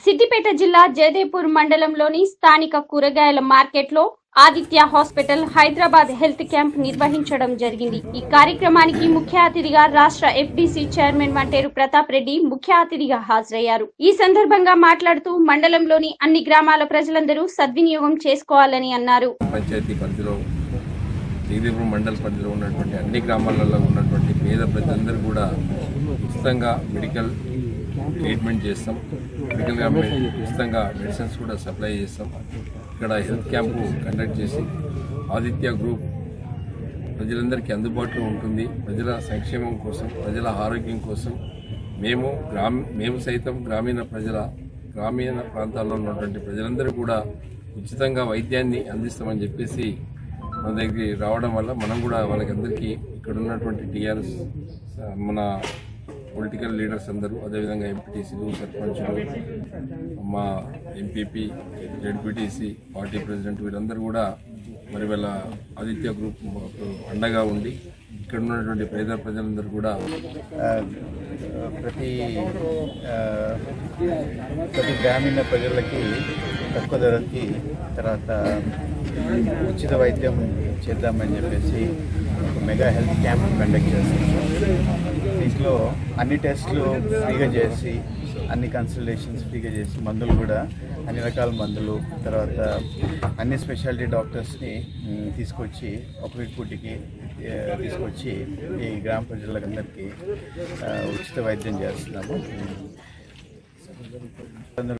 సిద్దిపేట జిల్లా జయదేపూర్ మండలంలోని స్థానిక కూరగాయల మార్కెట్లో Aditya hospital Hyderabad health camp నిర్వహించడం జరిగింది ఈ కార్యక్రమానికి ముఖ్య అతిథిగా రాష్ట్ర ఎఫ్డీసీ చైర్మన్ వంటేరు ప్రతాప్ రెడ్డి ముఖ్య అతిథిగా హాజరయ్యారు ఈ సందర్భంగా మాట్లాడుతూ మండలంలోని అన్ని గ్రామాల ప్రజలందరూ సద్వినియోగం చేసుకోవాలని అన్నారు పంచాయతీ పరిధిలో జగదీపురం మండల పరిధిలో ఉన్నటువంటి అన్ని గ్రామాలలో ఉన్నటువంటి పేద ప్రజలందరూ కూడా ఉచితంగా మెడికల్ ట్రీట్మెంట్ చేస్తాం మెడికల్గా మె- ఉచితంగా మెడిసిన్స్ కూడా సప్లై చేస్తాం ఇక్కడ హెల్త్ క్యాంపు కండక్ట్ చేసి ఆదిత్య గ్రూప్ ప్రజలందరికీ అందుబాటులో ఉంటుంది ప్రజల సంక్షేమం కోసం ప్రజల ఆరోగ్యం కోసం మేము గ్రామ మేము సైతం గ్రామీణ ప్రజల గ్రామీణ ప్రాంతాల్లో ఉన్నటువంటి ప్రజలందరూ కూడా ఉచితంగా వైద్యాన్ని అందిస్తామని చెప్పేసి మన దగ్గరికి రావడం వల్ల మనం కూడా వాళ్ళకందరికీ ఇక్కడ ఉన్నటువంటి టీఆర్ఎస్ మన పొలిటికల్ లీడర్స్ అందరూ అదేవిధంగా ఎంపీటీసీలు సర్పంచులు మా ఎంపీపీ జడ్పీటీసీ పార్టీ ప్రెసిడెంట్ వీరందరూ కూడా మరి వాళ్ళ ఆదిత్య గ్రూప్ మాకు అండగా ఉండి ఇక్కడ ఉన్నటువంటి పేద ప్రజలందరూ కూడా ఆ, ప్రతి ఆ, ప్రతి గ్రామీణ ప్రజలకి తక్కువ ధరకి తర్వాత ఉచిత వైద్యం చేద్దామని చెప్పేసి ఒక మెగా హెల్త్ క్యాంప్ కండక్ట్ చేస్తున్నాం దీంట్లో అన్ని టెస్టులు ఫ్రీగా చేసి అన్ని కన్సల్టేషన్స్ ఫ్రీగా చేసి మందులు కూడా అన్ని రకాల మందులు తర్వాత అన్ని స్పెషాలిటీ డాక్టర్స్ని మ్, తీసుకొచ్చి ఒక పూటికి ఆ, తీసుకొచ్చి ఈ గ్రామ ప్రజలందరికీ ఆ, ఉచిత వైద్యం చేస్తున్నాము